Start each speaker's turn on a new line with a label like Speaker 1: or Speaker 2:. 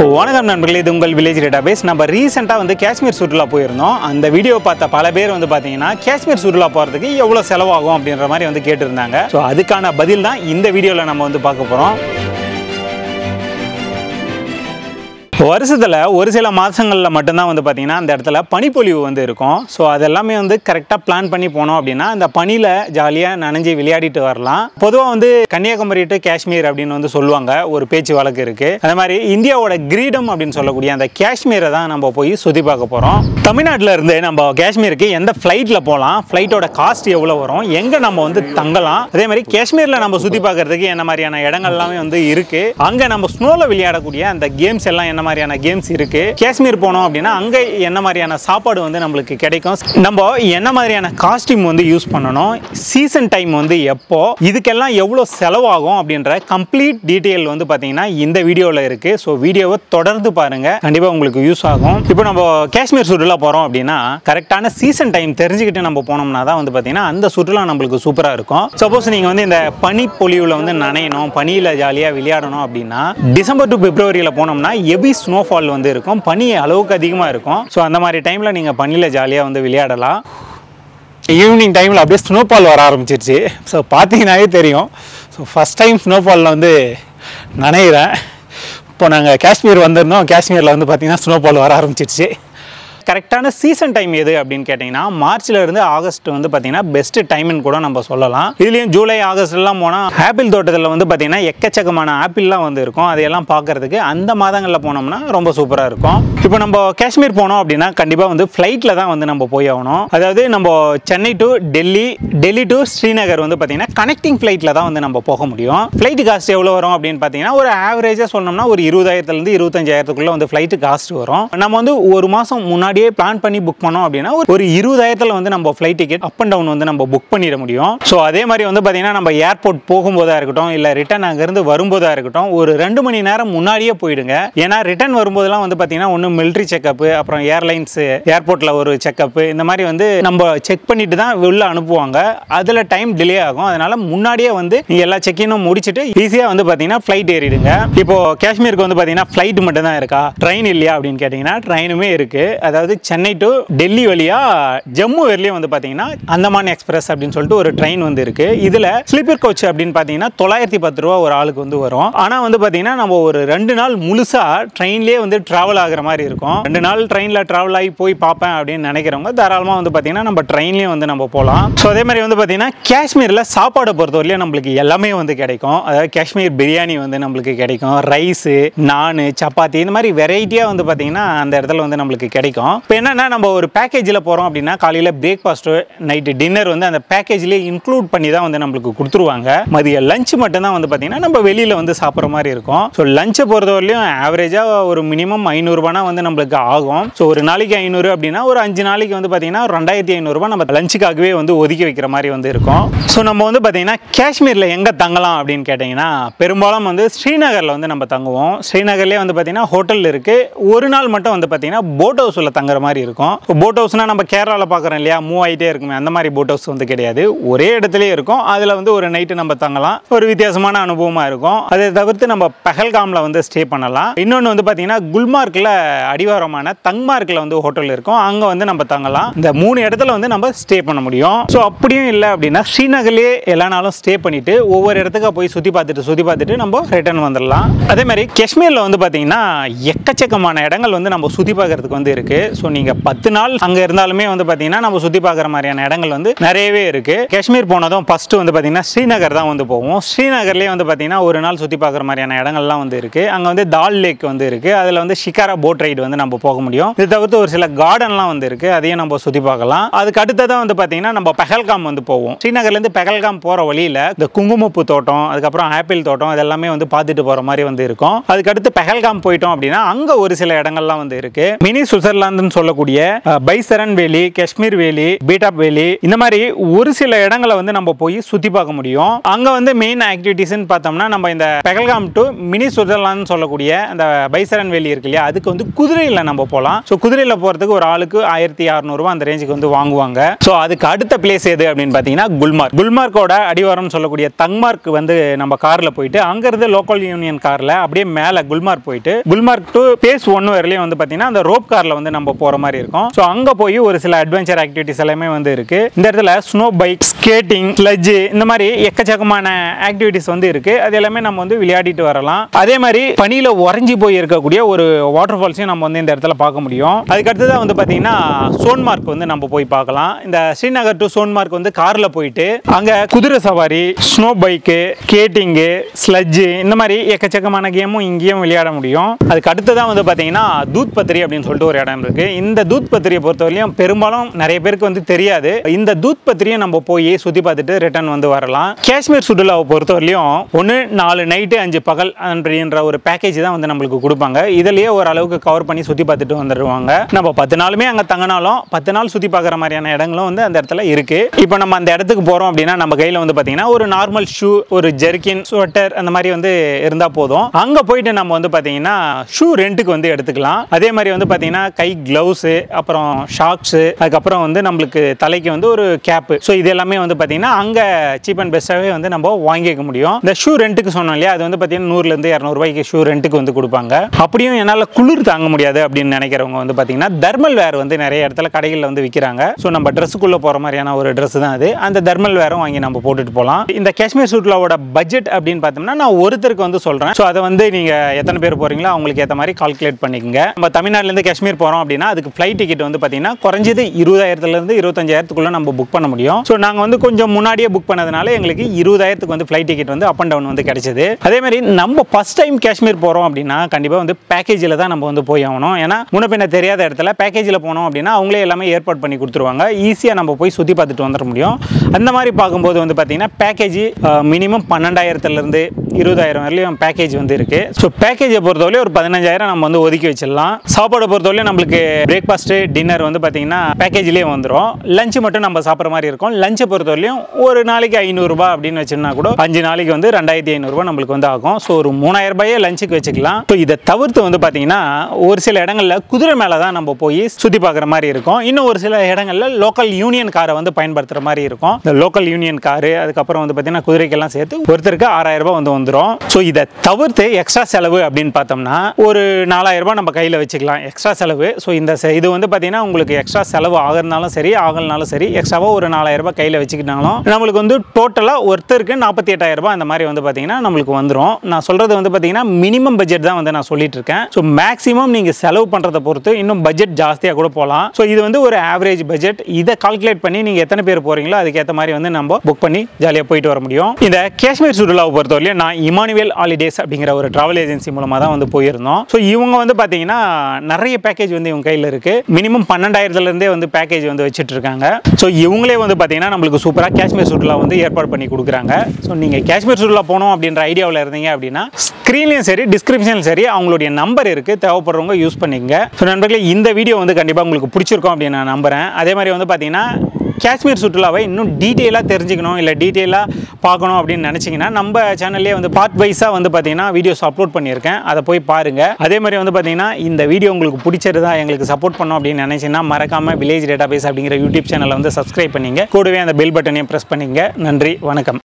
Speaker 1: வணக்கம் நண்பர்களே இது உங்கள் வில்லேஜ் டேட்டாபேஸ் நம்ம ரீசெண்டாக வந்து காஷ்மீர் சுற்றுலா போயிருந்தோம் அந்த வீடியோ பார்த்த பல பேர் வந்து பார்த்தீங்கன்னா காஷ்மீர் சுற்றுலா போகிறதுக்கு எவ்வளோ செலவாகும் அப்படின்ற மாதிரி வந்து கேட்டிருந்தாங்க ஸோ அதுக்கான பதில் தான் இந்த வீடியோவில் நம்ம வந்து பார்க்க போகிறோம் வருஷத்தில் ஒரு சில மாதங்களில் மட்டும்தான் வந்து பார்த்திங்கன்னா அந்த இடத்துல பனிப்பொழிவு வந்து இருக்கும் ஸோ அதெல்லாமே வந்து கரெக்டாக பிளான் பண்ணி போனோம் அப்படின்னா அந்த பனியில் ஜாலியாக நனைஞ்சு விளையாடிட்டு வரலாம் பொதுவாக வந்து கன்னியாகுமரி டு காஷ்மீர் அப்படின்னு வந்து சொல்லுவாங்க ஒரு பேச்சு வழக்கு இருக்குது அதே மாதிரி இந்தியாவோட கிரீடம் அப்படின்னு சொல்லக்கூடிய அந்த காஷ்மீரை தான் நம்ம போய் சுற்றி பார்க்க போகிறோம் தமிழ்நாட்டில் இருந்து நம்ம காஷ்மீருக்கு எந்த ஃப்ளைட்டில் போகலாம் ஃப்ளைட்டோட காஸ்ட் எவ்வளோ வரும் எங்கே நம்ம வந்து தங்கலாம் அதே மாதிரி காஷ்மீரில் நம்ம சுற்றி பார்க்கறதுக்கு என்ன மாதிரியான இடங்கள் எல்லாமே வந்து இருக்குது அங்கே நம்ம ஸ்னோவில் விளையாடக்கூடிய அந்த கேம்ஸ் எல்லாம் என்ன மாதிரியான கேம்ஸ் இருக்கு காஷ்மீர் போனோம் அப்படின்னா அங்கே என்ன மாதிரியான சாப்பாடு வந்து நம்மளுக்கு கிடைக்கும் நம்ம என்ன மாதிரியான காஸ்டியூம் வந்து யூஸ் பண்ணணும் சீசன் டைம் வந்து எப்போ இதுக்கெல்லாம் எவ்வளோ செலவாகும் அப்படின்ற கம்ப்ளீட் டீட்டெயில் வந்து பார்த்தீங்கன்னா இந்த வீடியோவில் இருக்கு ஸோ வீடியோவை தொடர்ந்து பாருங்க கண்டிப்பாக உங்களுக்கு யூஸ் ஆகும் இப்போ நம்ம காஷ்மீர் சுற்றுலா போகிறோம் அப்படின்னா கரெக்டான சீசன் டைம் தெரிஞ்சுக்கிட்டு நம்ம போனோம்னா தான் வந்து பார்த்தீங்கன்னா அந்த சுற்றுலா நம்மளுக்கு சூப்பராக இருக்கும் சப்போஸ் நீங்கள் வந்து இந்த பனி பொழிவில் வந்து நனையணும் பனியில் ஜாலியாக விளையாடணும் அப்படின்னா டிசம்பர் டு பிப்ரவரியில் போனோம்னா ஹெவி ஸ்னோஃபால் வந்து இருக்கும் பனி அளவுக்கு அதிகமாக இருக்கும் ஸோ அந்த மாதிரி டைமில் நீங்கள் பனியில் ஜாலியாக வந்து விளையாடலாம் ஈவினிங் டைமில் அப்படியே ஸ்னோஃபால் வர ஆரம்பிச்சிருச்சு ஸோ பார்த்தீங்கன்னாவே தெரியும் ஸோ ஃபஸ்ட் டைம் ஸ்னோஃபாலில் வந்து நனைகிறேன் இப்போ நாங்கள் காஷ்மீர் வந்திருந்தோம் காஷ்மீரில் வந்து பார்த்தீங்கன்னா ஸ்னோஃபால் வர ஆரம்பிச்சிருச்சு கரெக்டான சீசன் டைம் எது அப்படின்னு கேட்டிங்கன்னா மார்ச்ல இருந்து ஆகஸ்ட் வந்து பார்த்தீங்கன்னா பெஸ்ட் டைம்னு கூட நம்ம சொல்லலாம் இதுலேயும் ஜூலை ஆகஸ்ட்லாம் போனால் ஆப்பிள் தோட்டத்தில் வந்து பார்த்தீங்கன்னா எக்கச்சக்கமான ஆப்பிள்லாம் வந்து இருக்கும் அதையெல்லாம் பார்க்கறதுக்கு அந்த மாதங்களில் போனோம்னா ரொம்ப சூப்பராக இருக்கும் இப்போ நம்ம காஷ்மீர் போனோம் அப்படின்னா கண்டிப்பாக வந்து ஃப்ளைட்டில் தான் வந்து நம்ம போய் ஆகணும் அதாவது நம்ம சென்னை டு டெல்லி டெல்லி டு ஸ்ரீநகர் வந்து பார்த்தீங்கன்னா கனெக்டிங் ஃப்ளைட்டில் தான் வந்து நம்ம போக முடியும் ஃப்ளைட் காஸ்ட் எவ்வளோ வரும் அப்படின்னு பார்த்தீங்கன்னா ஒரு ஆவரேஜாக சொன்னோம்னா ஒரு இருபதாயிரத்துலேருந்து இருபத்தஞ்சாயிரத்துக்குள்ளே வந்து ஃப்ளைட்டு காஸ்ட் வரும் நம்ம வந்து ஒரு மாதம் முன்னாடியே பிளான் பண்ணி புக் பண்ணோம் அப்படின்னா ஒரு- ஒரு இருபதாயிரத்தில் வந்து நம்ம flight ticket up and down வந்து நம்ம புக் பண்ணிட முடியும் ஸோ அதே மாதிரி வந்து பார்த்தீங்கன்னா நம்ம ஏர்போர்ட் போகும்போதா இருக்கட்டும் இல்லை ரிட்டர்ன் அங்கேருந்து வரும்போதா இருக்கட்டும் ஒரு ரெண்டு மணி நேரம் முன்னாடியே போயிடுங்க ஏன்னா ரிட்டர்ன் வரும்போதெல்லாம் வந்து பார்த்தீங்கன்னா ஒன்று மிலிட்ரி செக்கப் அப்புறம் ஏர்லைன்ஸ் ஏர்போர்ட்டில் ஒரு செக்கப் இந்த மாதிரி வந்து நம்ம செக் பண்ணிட்டு தான் உள்ள அனுப்புவாங்க அதில் டைம் டிலே ஆகும் அதனால முன்னாடியே வந்து நீங்கள் எல்லா செக்கினும் முடிச்சுட்டு ஈஸியாக வந்து பார்த்தீங்கன்னா ஃப்ளைட் ஏறிடுங்க இப்போ காஷ்மீருக்கு வந்து பார்த்தீங்கன்னா ஃப்ளைட் மட்டும் தான் இருக்கா ட்ரெயின் இல்லையா அப்படின்னு கேட்டிங்கன்னா ட்ரெயினுமே இருக்கு அதாவது சென்னை டு டெல்லி வழியா ஜம்மு வரையிலையும் வந்து பார்த்தீங்கன்னா அந்தமான் எக்ஸ்பிரஸ் அப்படின்னு சொல்லிட்டு ஒரு ட்ரெயின் வந்து இருக்கு இதில் ஸ்லீப்பர் கோச் அப்படின்னு பார்த்தீங்கன்னா தொள்ளாயிரத்தி பத்து ரூபா ஒரு ஆளுக்கு வந்து வரும் ஆனால் வந்து பார்த்தீங்கன்னா நம்ம ஒரு ரெண்டு நாள் முழுசா ட்ரெயின்லேயே வந்து டிராவல் ஆகுற மாதிரி இருக்கும் ரெண்டு நாள் ட்ரெயினில் டிராவல் ஆகி போய் பார்ப்பேன் அப்படின்னு நினைக்கிறவங்க தாராளமாக வந்து பார்த்தீங்கன்னா நம்ம ட்ரெயின்லேயும் வந்து நம்ம போகலாம் ஸோ அதே மாதிரி வந்து பார்த்தீங்கன்னா காஷ்மீரில் சாப்பாடை பொறுத்தவரையிலும் நம்மளுக்கு எல்லாமே வந்து கிடைக்கும் அதாவது காஷ்மீர் பிரியாணி வந்து நம்மளுக்கு கிடைக்கும் ரைஸு நானு சப்பாத்தி இந்த மாதிரி வெரைட்டியாக வந்து பார்த்தீங்கன்னா அந்த இடத்துல வந்து நம்மளுக்கு கிடைக்கும் இப்போ என்னன்னா நம்ம ஒரு பேக்கேஜில் போகிறோம் அப்படின்னா காலையில் பிரேக்ஃபாஸ்ட்டு நைட்டு டின்னர் வந்து அந்த பேக்கேஜ்லேயே இன்க்ளூட் பண்ணி தான் வந்து நம்மளுக்கு கொடுத்துருவாங்க மதிய லஞ்ச் மட்டும்தான் வந்து பார்த்தீங்கன்னா நம்ம வெளியில் வந்து சாப்பிட்ற மாதிரி இருக்கும் ஸோ லஞ்சை பொறுத்தவரையிலும் ஆவரேஜாக ஒரு மினிமம் ஐநூறுரூபானா வந்து நம்மளுக்கு ஆகும் ஸோ ஒரு நாளைக்கு ஐநூறு அப்படின்னா ஒரு அஞ்சு நாளைக்கு வந்து பார்த்தீங்கன்னா ஒரு ரெண்டாயிரத்தி ஐநூறுரூபா நம்ம லஞ்சுக்காகவே வந்து ஒதுக்கி வைக்கிற மாதிரி வந்து இருக்கும் ஸோ நம்ம வந்து பார்த்தீங்கன்னா காஷ்மீரில் எங்கே தங்கலாம் அப்படின்னு கேட்டிங்கன்னா பெரும்பாலும் வந்து ஸ்ரீநகரில் வந்து நம்ம தங்குவோம் ஸ்ரீநகர்லேயே வந்து பார்த்தீங்கன்னா ஹோட்டல் இருக்குது ஒரு நாள் மட்டும் வந்து பார்த்தீங்கன்னா போட் ஹவுஸில் தங்குற மாதிரி இருக்கும் போட் ஹவுஸ்னால் நம்ம கேரளாவில் பார்க்குறோம் இல்லையா மூவ் ஆகிட்டே இருக்குமே அந்த மாதிரி போட் ஹவுஸ் வந்து கிடையாது ஒரே இடத்துலயே இருக்கும் அதில் வந்து ஒரு நைட்டு நம்ம தங்கலாம் ஒரு வித்தியாசமான அனுபவமாக இருக்கும் அதை தவிர்த்து நம்ம பஹல்காமில் வந்து ஸ்டே பண்ணலாம் இன்னொன்று வந்து பார்த்தீங்கன்னா குல்மார்க்கில் அடிவாரமான தங்மார்க்கில் வந்து ஹோட்டல் இருக்கும் அங்கே வந்து நம்ம தங்கலாம் இந்த மூணு இடத்துல வந்து நம்ம ஸ்டே பண்ண முடியும் ஸோ அப்படியும் இல்லை அப்படின்னா ஸ்ரீநகர்லேயே எல்லா நாளும் ஸ்டே பண்ணிட்டு ஒவ்வொரு இடத்துக்கா போய் சுற்றி பார்த்துட்டு சுற்றி பார்த்துட்டு நம்ம ரிட்டர்ன் வந்துடலாம் அதே மாதிரி காஷ்மீரில் வந்து பார்த்தீங்கன்னா எக்கச்சக்கமான இடங்கள் வந்து நம்ம சுற்றி பார்க்கறதுக்கு வந்து இருக்குது ஸோ நீங்கள் பத்து நாள் அங்கே இருந்தாலுமே வந்து பார்த்தீங்கன்னா நம்ம சுற்றி பார்க்குற மாதிரியான இடங்கள் வந்து நிறையவே இருக்குது காஷ்மீர் போனதும் ஃபஸ்ட்டு வந்து பார்த்தீங்கன்னா ஸ்ரீநகர் தான் வந்து போவோம் ஸ்ரீநகர்லேயே வந்து பார்த்தீங்கன்னா ஒரு நாள் சுற்றி பார்க்குற மாதிரியான இடங்கள்லாம் வந்து இருக்குது அங்கே வந்து தால் லேக் வந்து இருக்குது அதில் வந்து ஷிகாரா போட் ரைடு வந்து நம்ம போக முடியும் இது தவிர்த்து ஒரு சில கார்டன்லாம் வந்து இருக்குது அதையும் நம்ம சுற்றி பார்க்கலாம் அதுக்கு அடுத்ததாக வந்து பார்த்தீங்கன்னா நம்ம பெஹல்காம் வந்து போவோம் ஸ்ரீநகர்லேருந்து பெஹல்காம் போகிற வழியில் இந்த குங்குமப்பூ தோட்டம் அதுக்கப்புறம் ஆப்பிள் தோட்டம் இதெல்லாமே வந்து பார்த்துட்டு போகிற மாதிரி வந்து இருக்கும் அதுக்கு அடுத்து பெஹல்காம் போயிட்டோம் அப்படின்னா அங்கே ஒரு சில இடங்கள்லாம் வந்து இருக்குது மினி சுவிட்சர்லாந்து சுவிட்சர்லாந்துன்னு சொல்லக்கூடிய அஹ், பைசரன் வேலி காஷ்மீர் வேலி பீட்டாப் வேலி இந்த மாதிரி ஒரு சில இடங்களை வந்து நம்ம போய் சுற்றி பார்க்க முடியும் அங்கே வந்து மெயின் ஆக்டிவிட்டீஸ்னு பார்த்தோம்னா நம்ம இந்த பெகல்காம் டு மினி சுவிட்சர்லாந்து சொல்லக்கூடிய அந்த பைசரன் வேலி இருக்கு இல்லையா அதுக்கு வந்து குதிரையில் நம்ம போகலாம் ஸோ குதிரையில் போகிறதுக்கு ஒரு ஆளுக்கு ஆயிரத்தி அறநூறுவா அந்த ரேஞ்சுக்கு வந்து வாங்குவாங்க ஸோ அதுக்கு அடுத்த பிளேஸ் எது அப்படின்னு பார்த்தீங்கன்னா குல்மார்க் குல்மார்க்கோட அடிவாரம் சொல்லக்கூடிய தங்மார்க் வந்து நம்ம காரில் போயிட்டு அங்கேருந்து லோக்கல் யூனியன் காரில் அப்படியே மேலே குல்மார்க் போயிட்டு குல்மார்க் டு பேஸ் ஒன்று வரலையும் வந்து பார்த்தீங்கன்னா அந்த ரோப் காரில் வந்து நம்ம போகிற மாதிரி இருக்கும் ஸோ அங்கே போய் ஒரு சில அட்வென்ச்சர் ஆக்டிவிட்டிஸ் எல்லாமே வந்து இருக்கு இந்த இடத்துல ஸ்னோ பைக் ஸ்கேட்டிங் ஸ்லெட்ஜ் இந்த மாதிரி எக்கச்சக்கமான ஆக்டிவிட்டிஸ் வந்து இருக்கு அது எல்லாமே நம்ம வந்து விளையாடிட்டு வரலாம் அதே மாதிரி பனியில் உறைஞ்சி போய் இருக்கக்கூடிய ஒரு வாட்டர் ஃபால்ஸையும் நம்ம வந்து இந்த இடத்துல பார்க்க முடியும் அதுக்கு அடுத்ததாக வந்து பார்த்தீங்கன்னா சோன்மார்க் வந்து நம்ம போய் பார்க்கலாம் இந்த ஸ்ரீநகர் டு சோன்மார்க் வந்து காரில் போயிட்டு அங்கே குதிரை சவாரி ஸ்னோ பைக்கு ஸ்கேட்டிங்கு ஸ்லெட்ஜு இந்த மாதிரி எக்கச்சக்கமான கேமும் இங்கேயும் விளையாட முடியும் அதுக்கு அடுத்ததான் வந்து பார்த்தீங்கன்னா தூத் பத்திரி அப்படின்னு சொல்லிட்டு ஒரு இடம் இருக்கு இந்த தூத் பத்திரியை பொறுத்தவரையும் பெரும்பாலும் நிறைய பேருக்கு வந்து தெரியாது இந்த தூத் பத்திரியை நம்ம போய் சுற்றி பார்த்துட்டு ரிட்டர்ன் வந்து வரலாம் காஷ்மீர் சுற்றுலாவை பொறுத்தவரையும் ஒன்று நாலு நைட்டு அஞ்சு பகல் அப்படின்ற ஒரு பேக்கேஜ் தான் வந்து நம்மளுக்கு கொடுப்பாங்க இதுலயே ஓரளவுக்கு கவர் பண்ணி சுற்றி பார்த்துட்டு வந்துடுவாங்க நம்ம பத்து நாளுமே அங்கே தங்கினாலும் பத்து நாள் சுற்றி பார்க்குற மாதிரியான இடங்களும் வந்து அந்த இடத்துல இருக்கு இப்போ நம்ம அந்த இடத்துக்கு போகிறோம் அப்படின்னா நம்ம கையில் வந்து பார்த்தீங்கன்னா ஒரு நார்மல் ஷூ ஒரு ஜெர்கின் ஸ்வெட்டர் அந்த மாதிரி வந்து இருந்தால் போதும் அங்கே போயிட்டு நம்ம வந்து பார்த்தீங்கன்னா ஷூ ரெண்ட்டுக்கு வந்து எடுத்துக்கலாம் அதே மாதிரி வந்து பார்த்தீங்கன்னா கை க்ளவுஸு அப்புறம் ஷாக்ஸு அதுக்கப்புறம் வந்து நம்மளுக்கு தலைக்கு வந்து ஒரு கேப்பு ஸோ இது எல்லாமே வந்து பார்த்தீங்கன்னா அங்கே சீப் அண்ட் பெஸ்ட்டாகவே வந்து நம்ம வாங்கிக்க முடியும் இந்த ஷூ ரெண்ட்டுக்கு சொன்னோம் இல்லையா அது வந்து பார்த்தீங்கன்னா நூறுலேருந்து இரநூறுபாய்க்கு ஷூ ரெண்ட்டுக்கு வந்து கொடுப்பாங்க அப்படியும் என்னால் குளிர் தாங்க முடியாது அப்படின்னு நினைக்கிறவங்க வந்து பார்த்தீங்கன்னா தர்மல் வேர் வந்து நிறைய இடத்துல கடைகளில் வந்து விற்கிறாங்க ஸோ நம்ம ட்ரெஸ்ஸுக்குள்ளே போகிற மாதிரியான ஒரு ட்ரெஸ் தான் அது அந்த தர்மல் வேரும் வாங்கி நம்ம போட்டுட்டு போகலாம் இந்த காஷ்மீர் சுற்றுலாவோட பட்ஜெட் அப்படின்னு பார்த்தோம்னா நான் ஒருத்தருக்கு வந்து சொல்கிறேன் ஸோ அதை வந்து நீங்கள் எத்தனை பேர் போகிறீங்களோ அவங்களுக்கு ஏற்ற மாதிரி கால்குலேட் பண்ணிக்கோங்க நம்ம தமிழ்நாட்டிலேருந்து காஷ்மீர் போகிறோம் அப்படின்னா அதுக்கு ஃப்ளைட் டிக்கெட் வந்து பார்த்தீங்கன்னா குறைஞ்சது இருபதாயிரத்துலேருந்து இருபத்தஞ்சாயிரத்துக்குள்ளே நம்ம புக் பண்ண முடியும் ஸோ நாங்கள் வந்து கொஞ்சம் முன்னாடியே புக் பண்ணதுனால எங்களுக்கு இருபதாயிரத்துக்கு வந்து ஃப்ளைட் டிக்கெட் வந்து அப் அண்ட் டவுன் வந்து கிடைச்சது அதே மாதிரி நம்ம ஃபஸ்ட் டைம் காஷ்மீர் போகிறோம் அப்படின்னா கண்டிப்பாக வந்து பேக்கேஜில் தான் நம்ம வந்து போய் ஆகணும் ஏன்னா முன்ன பின்ன தெரியாத இடத்துல பேக்கேஜில் போனோம் அப்படின்னா அவங்களே எல்லாமே ஏற்பாடு பண்ணி கொடுத்துருவாங்க ஈஸியாக நம்ம போய் சுற்றி பார்த்துட்டு வந்துட முடியும் அந்த மாதிரி பார்க்கும்போது வந்து பார்த்தீங்கன்னா பேக்கேஜ் மினிமம் பன்னெண்டாயிரத்துலேருந்து இருபதாயிரம் வரையிலும் பேக்கேஜ் வந்து இருக்குது ஸோ பேக்கேஜை பொறுத்தவரையும் ஒரு பதினஞ்சாயிரம் நம்ம வந்து ஒதுக்கி வச்சிடலாம் சாப்பாடை பொறுத்தவரையும் நம்மளுக்கு பிரேக்ஃபாஸ்ட்டு டின்னர் வந்து பார்த்தீங்கன்னா பேக்கேஜ்லேயே வந்துடும் லஞ்ச் மட்டும் நம்ம சாப்பிட்ற மாதிரி இருக்கும் லஞ்சை பொறுத்தவரையும் ஒரு நாளைக்கு ஐநூறுரூபா அப்படின்னு வச்சோம்னா கூட அஞ்சு நாளைக்கு வந்து ரெண்டாயிரத்தி ஐநூறுரூபா நம்மளுக்கு வந்து ஆகும் ஸோ ஒரு மூணாயிரம் ரூபாயே லஞ்சுக்கு வச்சுக்கலாம் ஸோ இதை தவிர்த்து வந்து பார்த்தீங்கன்னா ஒரு சில இடங்களில் குதிரை மேலே தான் நம்ம போய் சுற்றி பார்க்குற மாதிரி இருக்கும் இன்னும் ஒரு சில இடங்களில் லோக்கல் யூனியன் காரை வந்து பயன்படுத்துகிற மாதிரி இருக்கும் இந்த லோக்கல் யூனியன் காரு அதுக்கப்புறம் வந்து பார்த்தீங்கன்னா குதிரைக்கெல்லாம் சேர்த்து ஒருத்தருக்கு ஆறாயிரம் ரூபாய் வந்து வந்துடும் ஸோ இதை தவிர்த்து எக்ஸ்ட்ரா செலவு அப்படின்னு பார்த்தோம்னா ஒரு நாலாயிரம் ரூபாய் நம்ம கையில் வச்சுக்கலாம் எக்ஸ்ட்ரா செலவு ஸோ இந்த செ- இது வந்து பார்த்தீங்கன்னா உங்களுக்கு எக்ஸ்ட்ரா செலவு ஆகிறதுனாலும் சரி ஆகலனாலும் சரி எக்ஸ்ட்ராவாக ஒரு நாலாயிரம் ரூபாய் கையில் வச்சுக்கிட்டாலும் நம்மளுக்கு வந்து டோட்டலாக ஒருத்தருக்கு நாற்பத்தி எட்டாயிரம் ரூபாய் அந்த மாதிரி வந்து பார்த்தீங்கன்னா நம்மளுக்கு வந்துடும் நான் சொல்கிறது வந்து பார்த்தீங்கன்னா மினிமம் பட்ஜெட் தான் வந்து நான் சொல்லிட்டு இருக்கேன் ஸோ மேக்ஸிமம் நீங்கள் செலவு பண்ணுறதை பொறுத்து இன்னும் பட்ஜெட் ஜாஸ்தியாக கூட போகலாம் ஸோ இது வந்து ஒரு ஆவரேஜ் பட்ஜெட் இதை கால்குலேட் பண்ணி நீங்கள் எத்தனை பேர் போகிறீங்களோ அதுக்கேற்ற மாதிரி வந்து நம்ம புக் பண்ணி ஜாலியாக போயிட்டு வர முடியும் இந்த காஷ்மீர் சுற்றுலாவை பொறுத்தவரையிலும் நான் இமானுவேல் ஹாலிடேஸ் அப்படிங்கிற ஒரு டிராவல் ஏஜென்சி மூலமாக தான் வந்து போயிருந்தோம் ஸோ இவங்க வந்து பார்த்தீங்கன்னா நிறைய பேக்கேஜ் வந்து இவங்க கையில் இருக்குது மினிமம் பன்னெண்டாயிரத்துலேருந்தே வந்து பேக்கேஜ் வந்து வச்சுட்டு இருக்காங்க ஸோ இவங்களே வந்து பார்த்தீங்கன்னா நம்மளுக்கு சூப்பராக காஷ்மீர் சுற்றுலா வந்து ஏற்பாடு பண்ணி கொடுக்குறாங்க ஸோ நீங்கள் காஷ்மீர் சுற்றுலா போகணும் அப்படின்ற ஐடியாவில் இருந்தீங்க அப்படின்னா ஸ்க்ரீன்லையும் சரி டிஸ்கிரிப்ஷன்லையும் சரி அவங்களுடைய நம்பர் இருக்குது தேவைப்படுறவங்க யூஸ் பண்ணிக்கங்க ஸோ நண்பர்களே இந்த வீடியோ வந்து கண்டிப்பாக உங்களுக்கு பிடிச்சிருக்கும் அப்படின்னு நான் நம்புகிறேன் அதே மாதிரி வந்து பார்த்தீங்கன்னா காஷ்மீர் சுற்றுலாவை இன்னும் டீட்டெயிலாக தெரிஞ்சுக்கணும் இல்லை டீட்டெயிலாக பார்க்கணும் அப்படின்னு நினச்சிங்கன்னா நம்ம சேனல்லே வந்து பார்ட் வைஸாக வந்து பார்த்தீங்கன்னா வீடியோஸ் அப்லோட் பண்ணியிருக்கேன் அதை போய் பாருங்கள் அதே மாதிரி வந்து பார்த்தீங்கன்னா இந்த வீடியோ உங்களுக்கு பிடிச்சிருந்தா எங்களுக்கு சப்போர்ட் பண்ணோம் அப்படின்னு நினச்சிங்கன்னா மறக்காமல் வில்லேஜ் டேட்டாபேஸ் அப்படிங்கிற யூடியூப் சேனலை வந்து சப்ஸ்கிரைப் பண்ணிங்க கூடவே அந்த பெல் பட்டனையும் ப்ரெஸ் பண்ணிங்க நன்றி வணக்கம்